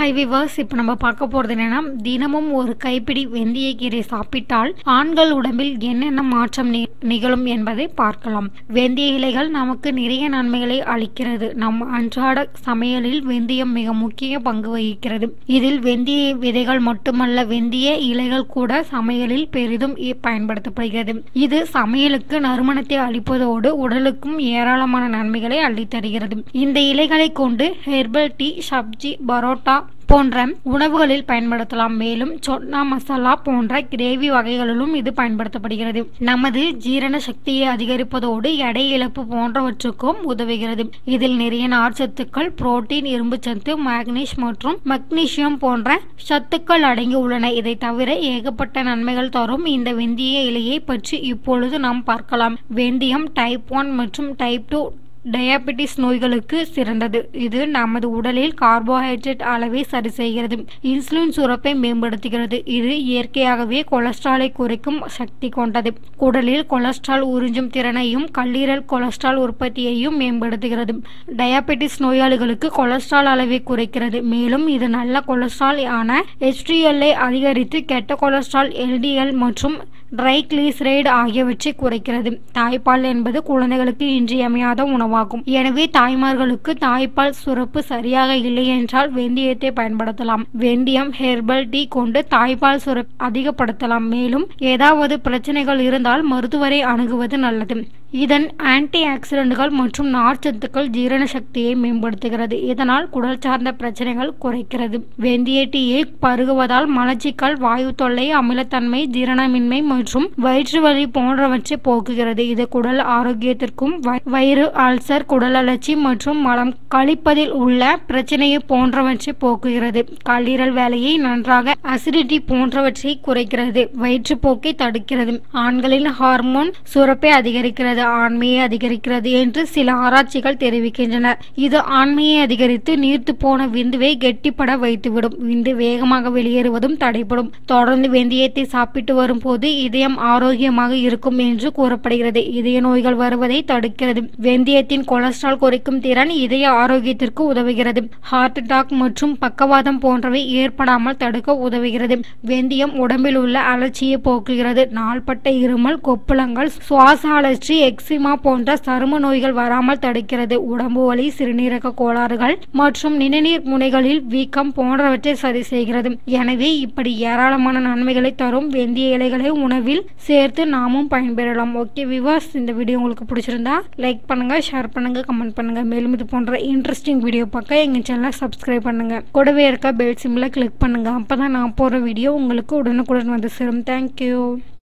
high viewers இப்போ நம்ம பார்க்க போகிறது என்னன்னா தினமும் ஒரு கைப்பிடி வெந்தயக்கீரை சாப்பிட்டால் ஆண்கள் உடம்பில் என்னென்ன மாற்றம் நி- நிகழும் என்பதை பார்க்கலாம் வெந்தய இலைகள் நமக்கு நிறைய நன்மைகளை அளிக்கிறது நம் அன்றாட சமையலில் வெந்தயம் மிக முக்கிய பங்கு வகிக்கிறது இதில் வெந்தய விதைகள் மட்டுமல்ல வெந்தய இலைகள் கூட சமையலில் பெரிதும் இ- பயன்படுத்தப்படுகிறது இது சமையலுக்கு நறுமணத்தை அளிப்பதோடு உடலுக்கும் ஏராளமான நன்மைகளை அள்ளித்தருகிறது இந்த இலைகளை கொண்டு ஹெர்பல் டீ சப்ஜி பரோட்டா போன்ற உணவுகளில் பயன்படுத்தலாம் மேலும் சொன்னா மசாலா போன்ற கிரேவி வகைகளிலும் இது பயன்படுத்தப்படுகிறது நமது ஜீரண சக்தியை அதிகரிப்பதோடு எடை இழப்பு போன்றவற்றுக்கும் உதவுகிறது இதில் நிறைய நார்ச்சத்துக்கள் புரோட்டீன் இரும்புச்சத்து மேக்னீஷ் மற்றும் மக்னீசியம் போன்ற சத்துக்கள் அடங்கி உள்ளன இதை தவிர ஏகப்பட்ட நன்மைகள் தரும் இந்த வெந்தய இலையை பற்றி இப்பொழுது நாம் பார்க்கலாம் வெந்தயம் டைப் ஒன் மற்றும் டைப் டூ டயாபெட்டிஸ் நோய்களுக்கு சிறந்தது இது நமது உடலில் கார்போஹைட்ரேட் அளவை சரி செய்கிறது இன்சுலின் சுரப்பை மேம்படுத்துகிறது இது இயற்கையாகவே கொலஸ்ட்ராலை குறைக்கும் சக்தி கொண்டது குடலில் கொலஸ்ட்ரால் உறிஞ்சும் திறனையும் கல்லீரல் கொலஸ்ட்ரால் உற்பத்தியையும் மேம்படுத்துகிறது டயாபெட்டிஸ் நோயாளிகளுக்கு கொலஸ்ட்ரால் அளவை குறைக்கிறது மேலும் இது நல்ல கொலஸ்ட்ரால் ஆன HDL-ஐ அதிகரித்து கெட்ட கொலஸ்ட்ரால் எல்டிஎல் மற்றும் ட்ரைக்ளிசரைடு ஆகியவற்றை குறைக்கிறது தாய்ப்பால் என்பது குழந்தைகளுக்கு இன்றியமையாத உணவாகும் எனவே தாய்மார்களுக்கு தாய்ப்பால் சுரப்பு சரியாக இல்லை என்றால் வெந்தயத்தை பயன்படுத்தலாம் வெந்தயம் ஹெர்பல் டீ கொண்டு தாய்ப்பால் சுரப்பு அதிகப்படுத்தலாம் மேலும் ஏதாவது பிரச்சனைகள் இருந்தால் மருத்துவரை அணுகுவது நல்லது இதன் ஆன்டி ஆக்சிடென்ட்கள் மற்றும் நார்ச்சத்துக்கள் ஜீரண சக்தியை மேம்படுத்துகிறது இதனால் குடல் சார்ந்த பிரச்சனைகள் குறைக்கிறது வெந்தய டீயை பருகுவதால் மலச்சிக்கல் வாயு தொல்லை அமிலத்தன்மை ஜீரணமின்மை மற்றும் வயிற்று வலி போன்றவற்றை போக்குகிறது இது குடல் ஆரோக்கியத்திற்கும் வ- வயிறு அல்சர் குடல் அழற்சி மற்றும் மலம் கழிப்பதில் உள்ள பிரச்சனையை போன்றவற்றை போக்குகிறது கல்லீரல் வேலையை நன்றாக அசிடிட்டி போன்றவற்றை குறைக்கிறது வயிற்றுப்போக்கை தடுக்கிறது ஆண்களின் ஹார்மோன் சுரப்பை அதிகரிக்கிறது ஆண்மையை அதிகரிக்கிறது என்று சில ஆராய்ச்சிகள் தெரிவிக்கின்றன இது ஆண்மையை அதிகரித்து நீர்த்து போன விந்துவை கெட்டிப்பட வைத்துவிடும் விந்து வேகமாக வெளியேறுவதும் தடைப்படும் தொடர்ந்து வெந்தயத்தை சாப்பிட்டு வரும்போது இதயம் ஆரோக்கியமாக இருக்கும் என்று கூறப்படுகிறது இதய நோய்கள் வருவதை தடுக்கிறது வெந்தயத்தின் கொலஸ்ட்ரால் குறைக்கும் திறன் இதய ஆரோக்கியத்திற்கு உதவுகிறது ஹார்ட் அட்டாக் மற்றும் பக்கவாதம் போன்றவை ஏற்படாமல் தடுக்க உதவுகிறது வெந்தயம் உடம்பில் உள்ள அலர்ச்சியை போக்குகிறது நாள்பட்ட இருமல் கொப்புளங்கள் சுவாச அலர்ச்சி எக்ஸிமா போன்ற சரும நோய்கள் வராமல் தடுக்கிறது உடம்பு வலி சிறுநீரக கோளாறுகள் மற்றும் நிணநீர் முனைகளில் வீக்கம் போன்றவற்றை சரி செய்கிறது எனவே இப்படி ஏராளமான நன்மைகளை தரும் வெந்தய இலைகளை உணவில் சேர்த்து நாமும் பயன்பெறலாம் ஓகே விவாஸ் இந்த வீடியோ உங்களுக்கு பிடிச்சிருந்தா லைக் பண்ணுங்க ஷேர் பண்ணுங்க கமெண்ட் பண்ணுங்க மேலும் இது போன்ற இன்ட்ரெஸ்டிங் வீடியோ பார்க்க எங்க சேனலை சப்ஸ்கிரைப் பண்ணுங்க கூடவே இருக்க பெல் சிம்பிளை கிளிக் பண்ணுங்க அப்பதான் நான் போற வீடியோ உங்களுக்கு உடனுக்குடன் வந்து சேரும் தேங்க்யூ